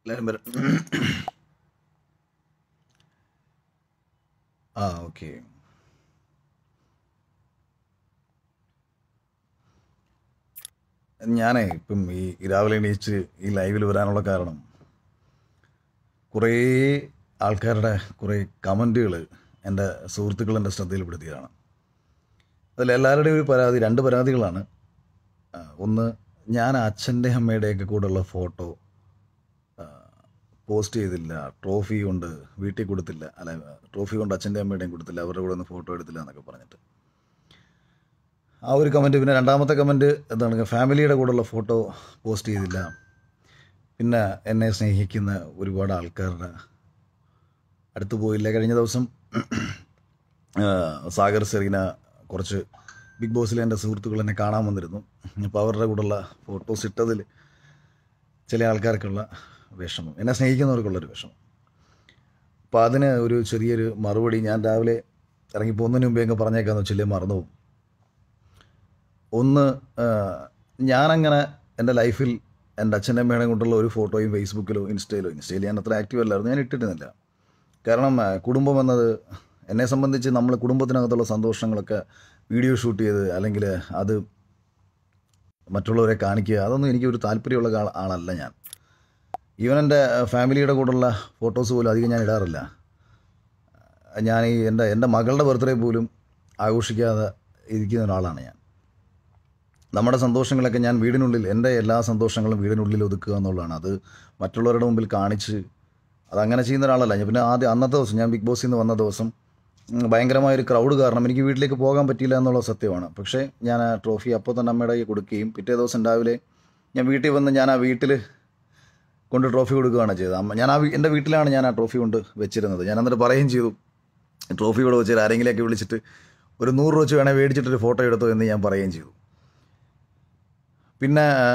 എല്ലാവരും വരാം ആ ഓക്കെ ഞാനേ ഇപ്പം ഈ രാവിലെ എണീച്ച് ഈ ലൈവിൽ വരാനുള്ള കാരണം കുറേ ആൾക്കാരുടെ കുറേ കമൻറ്റുകൾ എൻ്റെ സുഹൃത്തുക്കൾ എൻ്റെ ശ്രദ്ധയിൽപ്പെടുത്തിയതാണ് അതിൽ എല്ലാവരുടെയും ഒരു പരാതി രണ്ട് പരാതികളാണ് ആ, ഒന്ന് ഞാൻ അച്ഛൻ്റെ അമ്മയുടെയൊക്കെ കൂടെയുള്ള ഫോട്ടോ പോസ്റ്റ് ചെയ്തില്ല ട്രോഫി കൊണ്ട് വീട്ടിൽ കൊടുത്തില്ല അല്ല ട്രോഫി കൊണ്ട് അച്ഛൻ്റെ അമ്മയുടെയും കൊടുത്തില്ല അവരുടെ കൂടെ ഒന്ന് ഫോട്ടോ എടുത്തില്ല എന്നൊക്കെ പറഞ്ഞിട്ട് ആ ഒരു കമൻറ്റ് പിന്നെ രണ്ടാമത്തെ കമൻറ്റ് എന്താണ് ഫാമിലിയുടെ കൂടെയുള്ള ഫോട്ടോ പോസ്റ്റ് ചെയ്തില്ല പിന്നെ എന്നെ സ്നേഹിക്കുന്ന ഒരുപാട് ആൾക്കാരുടെ അടുത്ത് പോയില്ല കഴിഞ്ഞ ദിവസം ആ, സാഗർ സെറീന കുറച്ച് ബിഗ് ബോസിലെ എൻ്റെ സുഹൃത്തുക്കൾ എന്നെ കാണാൻ വന്നിരുന്നു അപ്പോൾ അവരുടെ കൂടെയുള്ള ഫോട്ടോസ് ഇട്ടതിൽ ചില ആൾക്കാർക്കുള്ള വിഷമം എന്നെ സ്നേഹിക്കുന്നവർക്കുള്ളൊരു വിഷമം അപ്പോൾ അതിന് ഒരു ചെറിയൊരു മറുപടി ഞാൻ രാവിലെ ഇറങ്ങി പോകുന്നതിന് മുമ്പേ അങ്ങ് പറഞ്ഞേക്കാന്ന് വെച്ചില്ലേ മറന്നു പോകും ഒന്ന് ആ, ഞാനങ്ങനെ എൻ്റെ ലൈഫിൽ എൻ്റെ അച്ഛൻ്റെ അമ്മയുടെ കൊണ്ടുള്ള ഒരു ഫോട്ടോയും ഫേസ്ബുക്കിലോ ഇൻസ്റ്റയിലോ ഇൻസ്റ്റയിൽ ഞാൻ അത്ര ആക്റ്റീവ് അല്ലായിരുന്നു ഞാൻ ഇട്ടിരുന്നില്ല കാരണം ആ, കുടുംബം എന്നത് എന്നെ സംബന്ധിച്ച് നമ്മൾ കുടുംബത്തിനകത്തുള്ള സന്തോഷങ്ങളൊക്കെ വീഡിയോ ഷൂട്ട് ചെയ്ത് അല്ലെങ്കിൽ അത് മറ്റുള്ളവരെ കാണിക്കുക അതൊന്നും എനിക്ക് ഒരു താല്പര്യമുള്ള ആൾ- ആളല്ല ഞാൻ ഈവൻ എൻ്റെ ഫാമിലിയുടെ കൂടെയുള്ള ഫോട്ടോസ് പോലും അധികം ഞാൻ ഇടാറില്ല ഞാൻ ഈ എൻ്റെ എൻ്റെ മകളുടെ ബർത്ത്ഡേ പോലും ആഘോഷിക്കാതെ ഇരിക്കുന്ന ഒരാളാണ് ഞാൻ നമ്മുടെ സന്തോഷങ്ങളൊക്കെ ഞാൻ വീടിനുള്ളിൽ എൻ്റെ എല്ലാ സന്തോഷങ്ങളും വീടിനുള്ളിൽ ഒതുക്കുക എന്നുള്ളതാണ് അത് മറ്റുള്ളവരുടെ മുമ്പിൽ കാണിച്ച് അതങ്ങനെ ചെയ്യുന്ന ഒരാളല്ല ഞാൻ പിന്നെ ആദ്യം അന്നത്തെ ദിവസം ഞാൻ ബിഗ് ബോസിൽ നിന്ന് വന്ന ദിവസം ഉം, ഭയങ്കരമായൊരു ക്രൗഡ് കാരണം എനിക്ക് വീട്ടിലേക്ക് പോകാൻ പറ്റിയില്ല എന്നുള്ള സത്യമാണ് പക്ഷേ ഞാൻ ആ ട്രോഫി അപ്പോൾ തന്നെ അമ്മയുടെ കയ്യിൽ കൊടുക്കുകയും പിറ്റേ ദിവസം രാവിലെ ഞാൻ വീട്ടിൽ വന്ന് ഞാൻ ആ വീട്ടിൽ കൊണ്ട് ട്രോഫി കൊടുക്കുകയാണ് ചെയ്തത് അമ്മ ഞാൻ ആ വീ- എൻ്റെ വീട്ടിലാണ് ഞാൻ ആ ട്രോഫി കൊണ്ട് വെച്ചിരുന്നത് ഞാൻ എന്നിട്ട് പറയുകയും ചെയ്തു ട്രോഫി ഇവിടെ വെച്ചിട്ട് ആരെങ്കിലുമൊക്കെ വിളിച്ചിട്ട് ഒരു നൂറ് രൂപ വെച്ച് വേണേൽ മേടിച്ചിട്ടൊരു ഫോട്ടോ എടുത്തോ എന്ന് ഞാൻ പറയുകയും ചെയ്തു പിന്നെ ആ,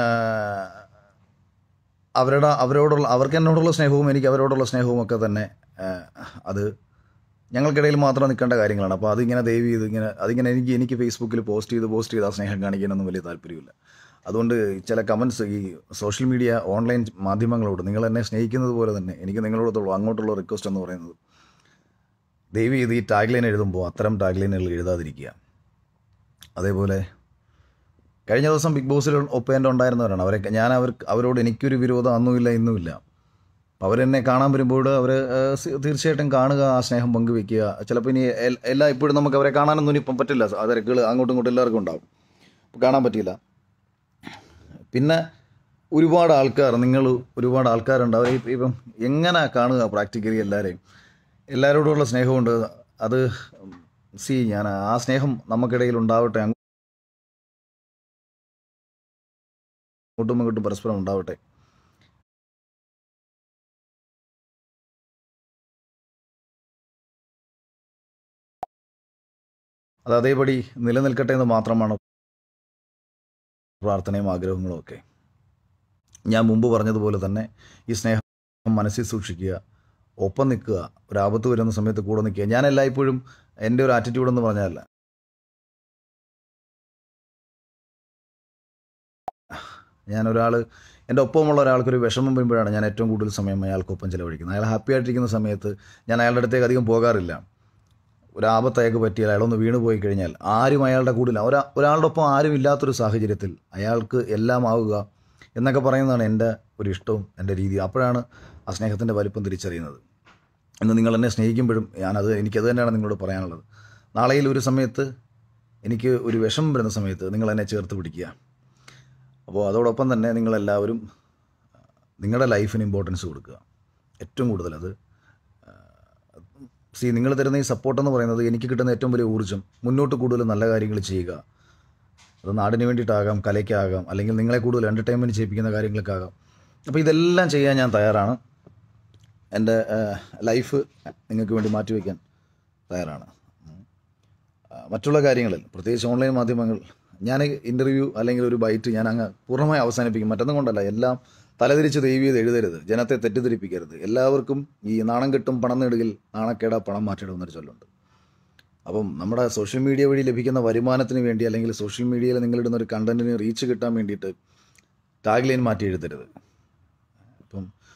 അവരുടെ അവരോടുള്ള അവർക്ക് എന്നോടുള്ള സ്നേഹവും എനിക്ക് അവരോടുള്ള സ്നേഹവും ഒക്കെ തന്നെ ആ, അത് ഞങ്ങൾക്കിടയിൽ മാത്രം നിൽക്കേണ്ട കാര്യങ്ങളാണ് അപ്പോൾ അതിങ്ങനെ ദയവ് ചെയ്ത് ഇങ്ങനെ അതിങ്ങനെ എനിക്ക് എനിക്ക് ഫേസ്ബുക്കിൽ പോസ്റ്റ് ചെയ്ത് പോസ്റ്റ് ചെയ്ത് ആ സ്നേഹം കാണിക്കാനൊന്നും വലിയ താല്പര്യമില്ല അതുകൊണ്ട് ചില കമൻസ് ഈ സോഷ്യൽ മീഡിയ ഓൺലൈൻ മാധ്യമങ്ങളോട് നിങ്ങൾ എന്നെ സ്നേഹിക്കുന്നത് പോലെ തന്നെ എനിക്ക് നിങ്ങളോടത്തുള്ളൂ അങ്ങോട്ടുള്ള റിക്വസ്റ്റ് എന്ന് പറയുന്നത് ദയവ് ചെയ്ത് ഈ ടാഗ് ലൈൻ എഴുതുമ്പോൾ അത്തരം ടാഗ് ലൈനുകൾ എഴുതാതിരിക്കുക അതേപോലെ കഴിഞ്ഞ ദിവസം ബിഗ് ബോസിൽ ഒപ്പേൻ്റെ ഉണ്ടായിരുന്നവരാണ് അവരെ ഞാൻ അവർക്ക് അവരോട് എനിക്കൊരു വിരോധം അന്നുമില്ല ഇന്നുമില്ല അപ്പോൾ അവരെന്നെ കാണാൻ വരുമ്പോൾ അവർ തീർച്ചയായിട്ടും കാണുക ആ സ്നേഹം പങ്കുവെക്കുക ചിലപ്പോൾ ഇനി എൽ- എല്ലാ ഇപ്പോഴും നമുക്ക് അവരെ കാണാനൊന്നും ഇനിയിപ്പം പറ്റില്ല ആ തിരക്കുകൾ അങ്ങോട്ടും ഇങ്ങോട്ടും എല്ലാവർക്കും ഉണ്ടാവും അപ്പോൾ കാണാൻ പറ്റിയില്ല പിന്നെ ഒരുപാട് ആൾക്കാർ നിങ്ങൾ ഒരുപാട് ആൾക്കാരുണ്ട് അവരെ ഇപ്പം- ഇപ്പം എങ്ങനെ കാണുക പ്രാക്ടിക്കലി എല്ലാവരെയും എല്ലാവരോടുള്ള സ്നേഹമുണ്ട് അത് സി ഞാൻ ആ സ്നേഹം നമുക്കിടയിൽ ഉണ്ടാവട്ടെ അങ്ങോട്ടും ഇങ്ങോട്ടും പരസ്പരം ഉണ്ടാവട്ടെ അത് അതേപടി നിലനിൽക്കട്ടെ എന്ന് മാത്രമാണ് പ്രാർത്ഥനയും ആഗ്രഹങ്ങളും ഒക്കെ ഞാൻ മുമ്പ് പറഞ്ഞതുപോലെ തന്നെ ഈ സ്നേഹം മനസ്സിൽ സൂക്ഷിക്കുക ഒപ്പം നിൽക്കുക ഒരു ആപത്ത് വരുന്ന സമയത്ത് കൂടെ നിൽക്കുക ഞാൻ എല്ലായ്പ്പോഴും എൻ്റെ ഒരു ആറ്റിറ്റ്യൂഡ് എന്ന് പറഞ്ഞാലല്ല ഞാൻ ഒരാൾ എൻ്റെ ഒപ്പമുള്ള ഒരാൾക്കൊരു വിഷമം വരുമ്പോഴാണ് ഞാൻ ഏറ്റവും കൂടുതൽ സമയം അയാൾക്കൊപ്പം ചിലവഴിക്കുന്നത് അയാൾ ഹാപ്പി ആയിട്ടിരിക്കുന്ന സമയത്ത് ഞാൻ അയാളുടെ അടുത്തേക്ക് അധികം പോകാറില്ല ഒരു ആപത്ത് അയാൾക്ക് പറ്റിയാൽ അയാളൊന്ന് വീണ് പോയി കഴിഞ്ഞാൽ ആരും അയാളുടെ കൂടില്ല ഒരാ ഒരാളുടെ ഒപ്പം ആരും ഇല്ലാത്തൊരു സാഹചര്യത്തിൽ അയാൾക്ക് എല്ലാം ആവുക എന്നൊക്കെ പറയുന്നതാണ് എൻ്റെ ഒരു ഇഷ്ടവും എൻ്റെ രീതി അപ്പോഴാണ് ആ സ്നേഹത്തിൻ്റെ വലിപ്പം തിരിച്ചറിയുന്നത് ഇന്ന് നിങ്ങൾ എന്നെ സ്നേഹിക്കുമ്പോഴും ഞാനത് എനിക്കത് തന്നെയാണ് നിങ്ങളോട് പറയാനുള്ളത് നാളെയിൽ ഒരു സമയത്ത് എനിക്ക് ഒരു വിഷമം വരുന്ന സമയത്ത് നിങ്ങൾ എന്നെ ചേർത്ത് പിടിക്കുക അപ്പോൾ അതോടൊപ്പം തന്നെ നിങ്ങളെല്ലാവരും നിങ്ങളുടെ ലൈഫിന് ഇമ്പോർട്ടൻസ് കൊടുക്കുക ഏറ്റവും കൂടുതൽ അത് സി നിങ്ങൾ തരുന്ന ഈ സപ്പോർട്ട് എന്ന് പറയുന്നത് എനിക്ക് കിട്ടുന്ന ഏറ്റവും വലിയ ഊർജ്ജം മുന്നോട്ട് കൂടുതൽ നല്ല കാര്യങ്ങൾ ചെയ്യുക അത് നാടിന് വേണ്ടിയിട്ടാകാം കലയ്ക്കാകാം അല്ലെങ്കിൽ നിങ്ങളെ കൂടുതൽ എൻ്റർടൈൻമെൻറ്റ് ചെയ്യിപ്പിക്കുന്ന കാര്യങ്ങൾക്കാകാം അപ്പോൾ ഇതെല്ലാം ചെയ്യാൻ ഞാൻ തയ്യാറാണ് എൻ്റെ ലൈഫ് നിങ്ങൾക്ക് വേണ്ടി മാറ്റിവെക്കാൻ തയ്യാറാണ് ഉം. ആ, മറ്റുള്ള കാര്യങ്ങളിൽ പ്രത്യേകിച്ച് ഓൺലൈൻ മാധ്യമങ്ങൾ ഞാൻ ഇൻ്റർവ്യൂ അല്ലെങ്കിൽ ഒരു ബൈറ്റ് ഞാൻ അങ്ങ് പൂർണ്ണമായി അവസാനിപ്പിക്കും മറ്റൊന്നും കൊണ്ടല്ല എല്ലാം തലതിരിച്ച് ദൈവം ചെയ്ത് എഴുതരുത് ജനത്തെ തെറ്റിദ്ധരിപ്പിക്കരുത് എല്ലാവർക്കും ഈ നാണം കെട്ടും പണം നേടുകിൽ നാണക്കേട പണം മാറ്റിയിടും എന്നൊരു ചൊല്ലുണ്ട് അപ്പം നമ്മുടെ സോഷ്യൽ മീഡിയ വഴി ലഭിക്കുന്ന വരുമാനത്തിന് വേണ്ടി അല്ലെങ്കിൽ സോഷ്യൽ മീഡിയയിൽ നിങ്ങളിടുന്ന ഒരു കണ്ടന്റിന് റീച്ച് കിട്ടാൻ വേണ്ടിയിട്ട് ടാഗ് ലൈൻ മാറ്റി എഴുതരുത് അപ്പം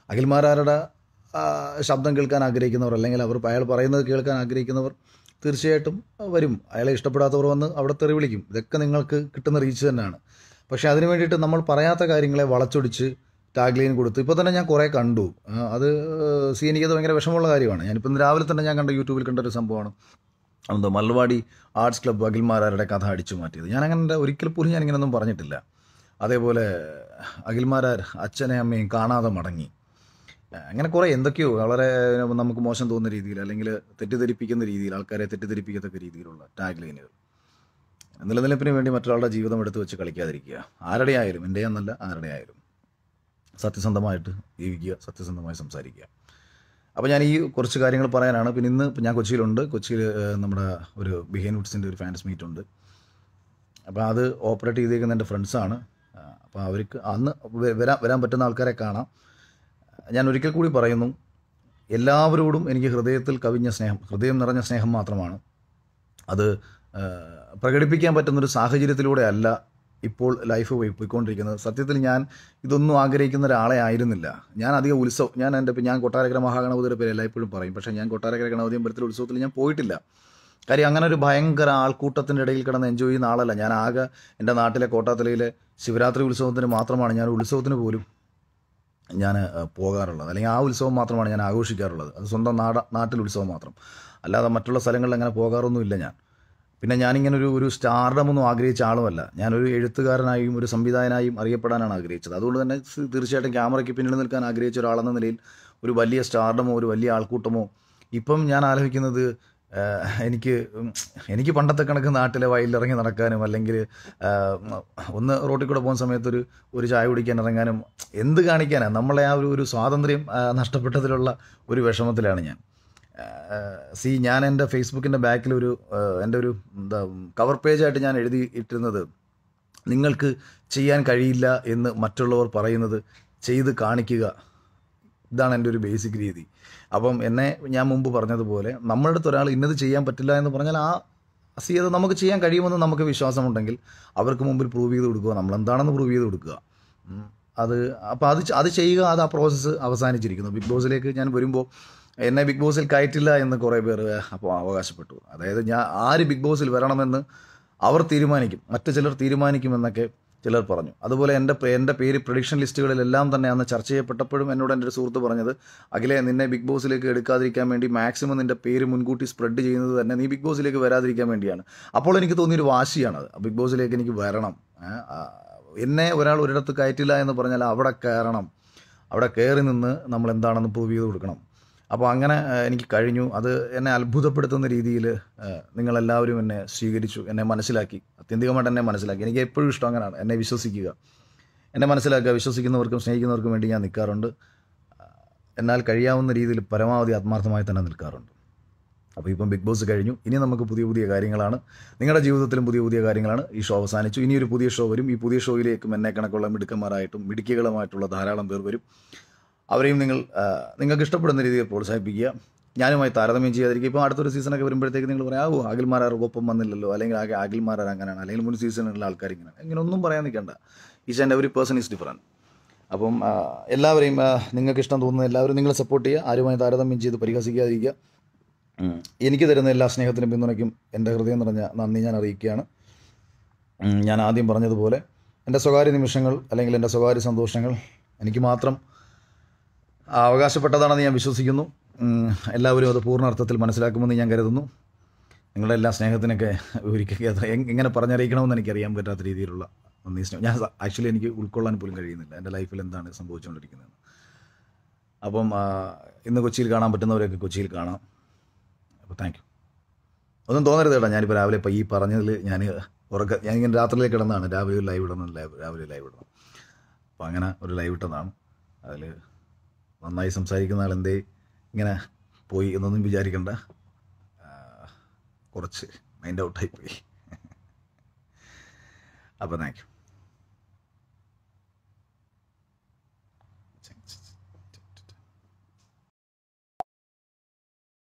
അഖിൽമാരാരുടെ ആ, ശബ്ദം കേൾക്കാൻ ആഗ്രഹിക്കുന്നവർ അല്ലെങ്കിൽ അവർ അയാൾ പറയുന്നത് കേൾക്കാൻ ആഗ്രഹിക്കുന്നവർ തീർച്ചയായിട്ടും വരും അയാളെ ഇഷ്ടപ്പെടാത്തവർ വന്ന് അവിടെ തെറി വിളിക്കും ഇതൊക്കെ നിങ്ങൾക്ക് കിട്ടുന്ന റീച്ച് തന്നെയാണ് പക്ഷേ അതിന് വേണ്ടിയിട്ട് നമ്മൾ പറയാത്ത കാര്യങ്ങളെ വളച്ചൊടിച്ച് ടാഗ് ലൈൻ കൊടുത്ത് ഇപ്പോൾ തന്നെ ഞാൻ കുറേ കണ്ടു ആ, അത് സി എനിക്കത് ഭയങ്കര വിഷമമുള്ള കാര്യമാണ് ഞാനിപ്പോൾ ഇന്ന് രാവിലെ തന്നെ ഞാൻ കണ്ട യൂട്യൂബിൽ കണ്ട ഒരു സംഭവമാണ് എന്തോ മൽവാടി ആർട്സ് ക്ലബ്ബ് അഖിൽമാരാരുടെ കഥ അടിച്ചു മാറ്റിയത് ഞാൻ അങ്ങനെ ഒരിക്കൽ പോലും ഞാൻ ഇങ്ങനെയൊന്നും പറഞ്ഞിട്ടില്ല അതേപോലെ അഖിൽമാരാർ അച്ഛനെ അമ്മയും കാണാതെ മടങ്ങി അങ്ങനെ കുറേ എന്തൊക്കെയോ വളരെ നമുക്ക് മോശം തോന്നുന്ന രീതിയിൽ അല്ലെങ്കിൽ തെറ്റിദ്ധരിപ്പിക്കുന്ന രീതിയിൽ ആൾക്കാരെ തെറ്റിദ്ധരിപ്പിക്കത്തക്ക രീതിയിലുള്ള ടാഗ് ലൈനുകൾ നിലനിൽപ്പിന് വേണ്ടി മറ്റൊരാളുടെ ജീവിതം എടുത്ത് വെച്ച് കളിക്കാതിരിക്കുക ആരുടെ ആയാലും എൻ്റെ എന്നല്ല ആരുടെ ആയാലും സത്യസന്ധമായിട്ട് ജീവിക്കുക സത്യസന്ധമായി സംസാരിക്കുക അപ്പോൾ ഞാൻ ഈ കുറച്ച് കാര്യങ്ങൾ പറയാനാണ് പിന്നെ ഇന്ന് ഇപ്പം ഞാൻ കൊച്ചിയിലുണ്ട് കൊച്ചിയിൽ ഏഹ്, നമ്മുടെ ഒരു ബിഹൈൻ വുഡ്സിൻ്റെ ഒരു ഫാൻസ് മീറ്റ് ഉണ്ട് അപ്പോൾ അത് ഓപ്പറേറ്റ് ചെയ്തേക്കുന്ന എൻ്റെ ഫ്രണ്ട്സാണ് അപ്പോൾ അവർക്ക് അന്ന് വ- വരാൻ വരാൻ പറ്റുന്ന ആൾക്കാരെ കാണാം ഞാൻ ഒരിക്കൽ കൂടി പറയുന്നു എല്ലാവരോടും എനിക്ക് ഹൃദയത്തിൽ കവിഞ്ഞ സ്നേഹം ഹൃദയം നിറഞ്ഞ സ്നേഹം മാത്രമാണ് അത് ആ, പ്രകടിപ്പിക്കാൻ പറ്റുന്നൊരു സാഹചര്യത്തിലൂടെ അല്ല ഇപ്പോൾ ലൈഫ് പോയി പോയിക്കൊണ്ടിരിക്കുന്നത് സത്യത്തിൽ ഞാൻ ഇതൊന്നും ആഗ്രഹിക്കുന്ന ഒരാളെ ആയിരുന്നില്ല ഞാൻ അധികം ഉത്സവം ഞാൻ എൻ്റെ ഇപ്പം ഞാൻ കൊട്ടാരക്കര മഹാഗണപതിയുടെ പേര് എല്ലായ്പ്പോഴും പറയും പക്ഷേ ഞാൻ കൊട്ടാരക്കര ഗണപതി അമ്പലത്തിലെ ഉത്സവത്തിൽ ഞാൻ പോയിട്ടില്ല കാര്യം അങ്ങനെ ഒരു ഭയങ്കര ആൾക്കൂട്ടത്തിൻ്റെ ഇടയിൽ കിടന്ന് എൻജോയ് ചെയ്യുന്ന ആളല്ല ഞാൻ ആകെ എൻ്റെ നാട്ടിലെ കോട്ടാത്തലയിലെ ശിവരാത്രി ഉത്സവത്തിന് മാത്രമാണ് ഞാൻ ഉത്സവത്തിന് പോലും ഞാൻ ഏഹ്, പോകാറുള്ളത് അല്ലെങ്കിൽ ആ ഉത്സവം മാത്രമാണ് ഞാൻ ആഘോഷിക്കാറുള്ളത് അത് സ്വന്തം നാട നാട്ടിൽ ഉത്സവം മാത്രം അല്ലാതെ മറ്റുള്ള സ്ഥലങ്ങളിൽ അങ്ങനെ പോകാറൊന്നുമില്ല ഞാൻ പിന്നെ ഞാനിങ്ങനെ ഒരു ഒരു സ്റ്റാർഡം ഒന്നും ആഗ്രഹിച്ച ആളുമല്ല ഞാനൊരു എഴുത്തുകാരനായും ഒരു സംവിധായകനായും അറിയപ്പെടാനാണ് ആഗ്രഹിച്ചത് അതുകൊണ്ട് തന്നെ സ് തീർച്ചയായിട്ടും ക്യാമറയ്ക്ക് പിന്നിൽ നിൽക്കാൻ ആഗ്രഹിച്ച ഒരാളെന്ന നിലയിൽ ഒരു വലിയ സ്റ്റാർഡമോ ഒരു വലിയ ആൾക്കൂട്ടമോ ഇപ്പം ഞാൻ ആലോചിക്കുന്നത് ഏഹ്, എനിക്ക് ഉം, എനിക്ക് പണ്ടത്തെ കണക്ക് നാട്ടിലെ വയലിലിറങ്ങി നടക്കാനും അല്ലെങ്കിൽ ഏഹ്, ഒന്ന് റോട്ടിൽ കൂടെ പോകുന്ന സമയത്ത് ഒരു ഒരു ചായ കുടിക്കാൻ ഇറങ്ങാനും എന്ത് കാണിക്കാനാണ് നമ്മളെ ആ ഒരു ഒരു സ്വാതന്ത്ര്യം ആ, നഷ്ടപ്പെട്ടതിലുള്ള ഒരു വിഷമത്തിലാണ് ഞാൻ സി ഞാൻ എൻ്റെ ഫേസ്ബുക്കിൻ്റെ ബാക്കിൽ ഒരു ആ, എൻ്റെ ഒരു എന്താ കവർ പേജായിട്ട് ഞാൻ എഴുതി ഇട്ടിരുന്നത് നിങ്ങൾക്ക് ചെയ്യാൻ കഴിയില്ല എന്ന് മറ്റുള്ളവർ പറയുന്നത് ചെയ്ത് കാണിക്കുക ഇതാണ് എൻ്റെ ഒരു ബേസിക് രീതി അപ്പം എന്നെ ഞാൻ മുമ്പ് പറഞ്ഞതുപോലെ നമ്മളുടെ അടുത്ത് ഒരാൾ ഇന്നത് ചെയ്യാൻ പറ്റില്ല എന്ന് പറഞ്ഞാൽ ആ സി അത് നമുക്ക് ചെയ്യാൻ കഴിയുമെന്ന് നമുക്ക് വിശ്വാസമുണ്ടെങ്കിൽ അവർക്ക് മുമ്പിൽ പ്രൂവ് ചെയ്ത് കൊടുക്കുക നമ്മൾ എന്താണെന്ന് പ്രൂവ് ചെയ്ത് കൊടുക്കുക ഉം. അത് അപ്പോൾ അത് ച- അത് ചെയ്യുക അത് ആ പ്രോസസ്സ് അവസാനിച്ചിരിക്കുന്നു ബിഗ് ബോസിലേക്ക് ഞാൻ വരുമ്പോൾ എന്നെ ബിഗ് ബോസിൽ കയറ്റില്ല എന്ന് കുറേ പേർ അപ്പോൾ അവകാശപ്പെട്ടു അതായത് ഞാൻ ആര് ബിഗ് ബോസിൽ വരണമെന്ന് അവർ തീരുമാനിക്കും മറ്റു ചിലർ തീരുമാനിക്കുമെന്നൊക്കെ ചിലർ പറഞ്ഞു അതുപോലെ എൻ്റെ പേ- എൻ്റെ പേര് പ്രൊഡിക്ഷൻ ലിസ്റ്റുകളിലെല്ലാം തന്നെ അന്ന് ചർച്ച ചെയ്യപ്പെട്ടപ്പോഴും എന്നോട് എൻ്റെ ഒരു സുഹൃത്ത് പറഞ്ഞത് അഖിലെ നിന്നെ ബിഗ് ബോസിലേക്ക് എടുക്കാതിരിക്കാൻ വേണ്ടി മാക്സിമം നിൻ്റെ പേര് മുൻകൂട്ടി സ്പ്രെഡ് ചെയ്യുന്നത് തന്നെ നീ ബിഗ് ബോസിലേക്ക് വരാതിരിക്കാൻ വേണ്ടിയാണ് അപ്പോൾ എനിക്ക് തോന്നിയൊരു വാശിയാണത് ബിഗ് ബോസിലേക്ക് എനിക്ക് വരണം ഏ, ആ, എന്നെ ഒരാൾ ഒരിടത്ത് കയറ്റില്ല എന്ന് പറഞ്ഞാൽ അവിടെ കയറണം അവിടെ കയറി നിന്ന് നമ്മൾ എന്താണെന്ന് പ്രൂവ് ചെയ്ത് കൊടുക്കണം അപ്പോൾ അങ്ങനെ ആ, എനിക്ക് കഴിഞ്ഞു അത് എന്നെ അത്ഭുതപ്പെടുത്തുന്ന രീതിയിൽ നിങ്ങളെല്ലാവരും എന്നെ സ്വീകരിച്ചു എന്നെ മനസ്സിലാക്കി അത്യന്തികമായിട്ട് എന്നെ മനസ്സിലാക്കി എനിക്ക് എപ്പോഴും ഇഷ്ടം അങ്ങനെയാണ് എന്നെ വിശ്വസിക്കുക എന്നെ മനസ്സിലാക്കുക വിശ്വസിക്കുന്നവർക്കും സ്നേഹിക്കുന്നവർക്കും വേണ്ടി ഞാൻ നിൽക്കാറുണ്ട് ആ, എന്നാൽ കഴിയാവുന്ന രീതിയിൽ പരമാവധി ആത്മാർത്ഥമായി തന്നെ നിൽക്കാറുണ്ട് അപ്പോൾ ഇപ്പം ബിഗ് ബോസ് കഴിഞ്ഞു ഇനി നമുക്ക് പുതിയ പുതിയ കാര്യങ്ങളാണ് നിങ്ങളുടെ ജീവിതത്തിലും പുതിയ പുതിയ കാര്യങ്ങളാണ് ഈ ഷോ അവസാനിച്ചു ഇനി ഒരു പുതിയ ഷോ വരും ഈ പുതിയ ഷോയിലേക്കും എന്നെ കണക്കുള്ള മിടുക്കന്മാരായിട്ടും മിടുക്കികളുമായിട്ടുള്ള ധാരാളം പേർ വരും അവരെയും നിങ്ങൾ ആ, നിങ്ങൾക്ക് ഇഷ്ടപ്പെടുന്ന രീതിയിൽ പ്രോത്സാഹിപ്പിക്കുക ഞാനുമായി താരതമ്യം ചെയ്യാതിരിക്കുക ഇപ്പോൾ അടുത്തൊരു സീസണൊക്കെ വരുമ്പോഴത്തേക്ക് നിങ്ങൾ പറയാം ഓ അഖിൽമാരാർ ഒപ്പം വന്നില്ലല്ലോ അല്ലെങ്കിൽ ആകെ അഖിൽമാരാർ അങ്ങനെയാണ് അല്ലെങ്കിൽ മുൻ സീസണിലുള്ള ആൾക്കാർ ഇങ്ങനെയാണ് ഇങ്ങനെ ഒന്നും പറയാൻ നിൽക്കണ്ട each and every person is different അപ്പം ആ, എല്ലാവരെയും ആ, നിങ്ങൾക്ക് ഇഷ്ടം തോന്നുന്ന എല്ലാവരും നിങ്ങളെ സപ്പോർട്ട് ചെയ്യുക ആരുമായി താരതമ്യം ചെയ്ത് പരിഹസിക്കാതിരിക്കുക ഉം. എനിക്ക് തരുന്ന എല്ലാ സ്നേഹത്തിനും പിന്തുണയ്ക്കും എൻ്റെ ഹൃദയം നിറഞ്ഞ നന്ദി ഞാൻ അറിയിക്കുകയാണ് ഉം, ഞാൻ ആദ്യം പറഞ്ഞതുപോലെ എൻ്റെ സ്വകാര്യ നിമിഷങ്ങൾ അല്ലെങ്കിൽ എൻ്റെ സ്വകാര്യ സന്തോഷങ്ങൾ എനിക്ക് മാത്രം അവകാശപ്പെട്ടതാണെന്ന് ഞാൻ വിശ്വസിക്കുന്നു ഉം, എല്ലാവരും അത് പൂർണ്ണ അർത്ഥത്തിൽ മനസ്സിലാക്കുമെന്ന് ഞാൻ കരുതുന്നു നിങ്ങളുടെ എല്ലാ സ്നേഹത്തിനൊക്കെ ഒരിക്കൽ അത് എങ്- എങ്ങനെ പറഞ്ഞറിയിക്കണമെന്ന് എനിക്കറിയാൻ പറ്റാത്ത രീതിയിലുള്ള നന്ദി സ്നേഹം ഞാൻ ആക്ച്വലി എനിക്ക് ഉൾക്കൊള്ളാൻ പോലും കഴിയുന്നില്ല എൻ്റെ ലൈഫിൽ എന്താണ് സംഭവിച്ചുകൊണ്ടിരിക്കുന്നത് അപ്പം ആ, ഇന്ന് കൊച്ചിയിൽ കാണാൻ പറ്റുന്നവരൊക്കെ കൊച്ചിയിൽ കാണാം അപ്പോൾ താങ്ക് യു ഒന്നും തോന്നരുത് കേട്ടോ ഞാനിപ്പോൾ രാവിലെ ഇപ്പോൾ ഈ പറഞ്ഞതിൽ ഞാൻ ഉറക്ക ഞാനിങ്ങനെ രാത്രിയിലേക്ക് കിടന്നതാണ് രാവിലെ ഒരു ലൈവ് ഇടണം ലൈവ് രാവിലെ ലൈവ് ഇടണം അപ്പോൾ അങ്ങനെ ഒരു ലൈവ് ഇട്ടതാണ് അതിൽ നന്നായി സംസാരിക്കുന്ന ആൾ എന്തേ ഇങ്ങനെ പോയി എന്നൊന്നും വിചാരിക്കണ്ട ആ, കുറച്ച് മൈൻഡ് ഔട്ടായി പോയി അപ്പോൾ താങ്ക് യു